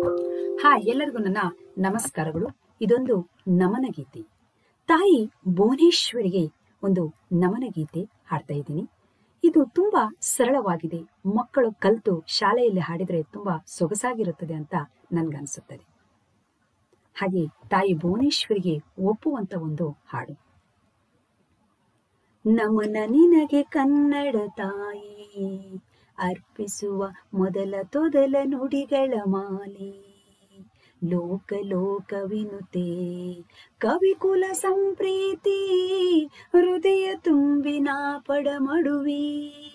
hi ಎಲ್ಲರಿಗೂ ನನ್ನ ನಮಸ್ಕಾರಗಳು ಇದೊಂದು ನಮನ ಗೀತೆ ತಾಯಿ ಭುವನೇಶ್ವರಿಗೆ ಒಂದು ನಮನ ಗೀತೆ ಹಾಡ್ತಾ ಇದ್ದೀನಿ ಇದು ತುಂಬಾ ಸರಳವಾಗಿದೆ ಮಕ್ಕಳು ಕಲಿತು ಶಾಲೆಯಲ್ಲಿ ಹಾಡಿದ್ರೆ ತುಂಬಾ ಸೊಗಸಾಗಿರುತ್ತದೆ ಅಂತ ನನ್ಗನ್ಸುತ್ತದೆ ಹಾಗೆ ತಾಯಿ ಭುವನೇಶ್ವರಿಗೆ ಒಪ್ಪುವಂತ ಒಂದು ಹಾಡು ನಮನ ನಿನಗೆ ಕನ್ನಡ ತಾಯಿ ಅರ್ಪಿಸುವ ಮೊದಲ ತೊದಲ ನುಡಿಗಳ ಮಾಲೆ ಲೋಕ ಲೋಕ ವಿನುತೆ ಕವಿಕುಲ ಸಂಪ್ರೀತಿ ಹೃದಯ ತುಂಬಿನ ಪಡಮಡುವಿ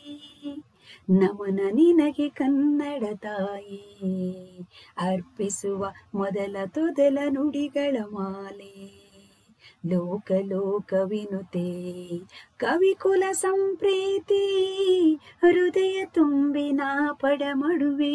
ನಮನ ನಿನಗೆ ಕನ್ನಡ ತಾಯಿ ಅರ್ಪಿಸುವ ಮೊದಲ ತೊದಲ ನುಡಿಗಳ ಮಾಲೆ ಲೋಕ ಲೋಕ ವಿನುತೆ ಕವಿಕುಲ ಸಂಪ್ರೀತಿ ಹೃದಯ ತುಂಬಿನ ಪಡಮಡುವೆ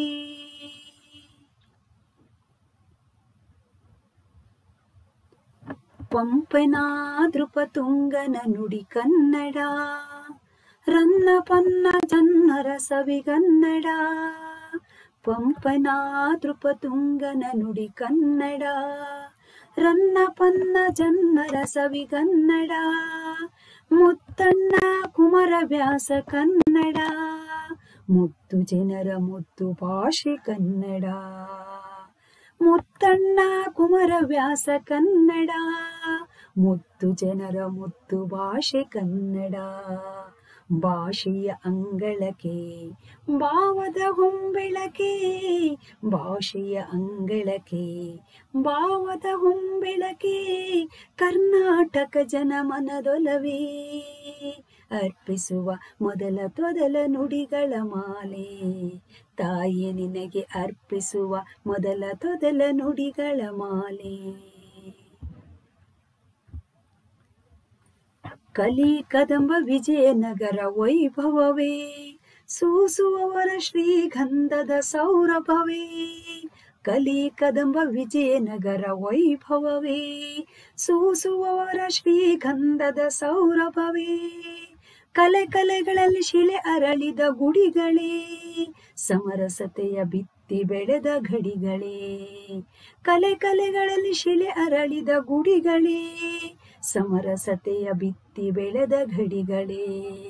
ಪಂಪನ ದೃಪತುಂಗನ ನುಡಿ ಕನ್ನಡ ರನ್ನ ಪನ್ನ ಜನ್ನರ ಸವಿಗನ್ನಡ ಪಂಪನ ದೃಪತುಂಗನ ನುಡಿ ಕನ್ನಡ ರನ್ನ ಪನ್ನ ಜನ್ನರ ಸವಿಗನ್ನಡ ಮುತ್ತಣ್ಣ ಕುಮರವ್ಯಾಸ ಕನ್ನಡ ಮುತ್ತು ಜನರ ಮುತ್ತು ಭಾಷೆ ಕನ್ನಡ ಮುತ್ತಣ್ಣ ಕುಮರವ್ಯಾಸ ಕನ್ನಡ ಮುತ್ತು ಜನರ ಮುತ್ತು ಭಾಷೆ ಕನ್ನಡ ಭಾಷೆಯ ಅಂಗಳಕ್ಕೆ ಭಾವದ ಹೊಂಬೆಳಕೆ ಭಾಷೆಯ ಅಂಗಳಕ್ಕೆ ಭಾವದ ಹೊಂಬೆಳಕೆ ಕರ್ನಾಟಕ ಜನ ಮನದೊಲವೇ ಅರ್ಪಿಸುವ ಮೊದಲ ತೊದಲ ನುಡಿಗಳ ಮಾಲೆ ತಾಯಿ ನಿನಗೆ ಅರ್ಪಿಸುವ ಮೊದಲ ತೊದಲ ನುಡಿಗಳ ಮಾಲೆ ಕಲಿ ಕದಂಬ ವಿಜಯನಗರ ವೈಭವವೇ ಸೂಸುವವರ ಶ್ರೀಗಂಧದ ಸೌರಭವೇ ಕಲಿ ಕದಂಬ ವಿಜಯನಗರ ವೈಭವವೇ ಸೂಸುವವರ ಶ್ರೀಗಂಧದ ಸೌರಭವೇ ಕಲೆ ಕಲೆಗಳಲ್ಲಿ ಶಿಲೆ ಅರಳಿದ ಗುಡಿಗಳೇ ಸಮರಸತೆಯ ಬಿತ್ತಿ ಬೆಳೆದ ಗಡಿಗಳೇ ಕಲೆ ಕಲೆಗಳಲ್ಲಿ ಶಿಲೆ ಅರಳಿದ ಗುಡಿಗಳೇ ಸಮರಸತೆಯ ಬಿತ್ತಿ ಬೆಳೆದ ಗಡಿಗಳೇ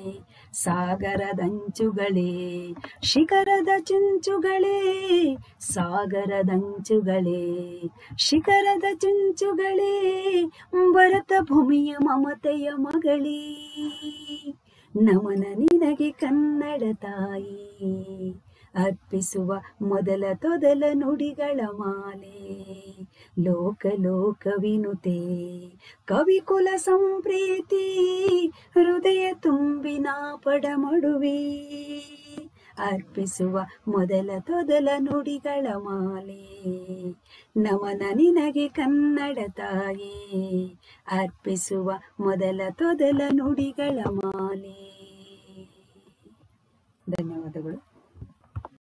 ಸಾಗರದಂಚುಗಳೇ ಶಿಖರದ ಚುಂಚುಗಳೇ ಸಾಗರದಂಚುಗಳೇ ಶಿಖರದ ಚುಂಚುಗಳೇ ಭರತ ಭೂಮಿಯ ಮಮತೆಯ ಮಗಳೇ ನಮನ ನಿನಗೆ ಕನ್ನಡ ತಾಯಿ ಅರ್ಪಿಸುವ ಮೊದಲ ತೊದಲ ನುಡಿಗಳ ಮಾಲೆ ಲೋಕ ಲೋಕ ವಿನುತೆ ಕವಿಕುಲ ಸಂಪ್ರೀತಿ ಹೃದಯ ತುಂಬಿನ ಪಡಮಡುವೆ ಅರ್ಪಿಸುವ ಮೊದಲ ತೊದಲ ನುಡಿಗಳ ಮಾಲೆ ನಮನ ನಿನಗೆ ಕನ್ನಡ ತಾಯಿ ಅರ್ಪಿಸುವ ಮೊದಲ ತೊದಲ ನುಡಿಗಳ ಮಾಲೆ ಧನ್ಯವಾದಗಳು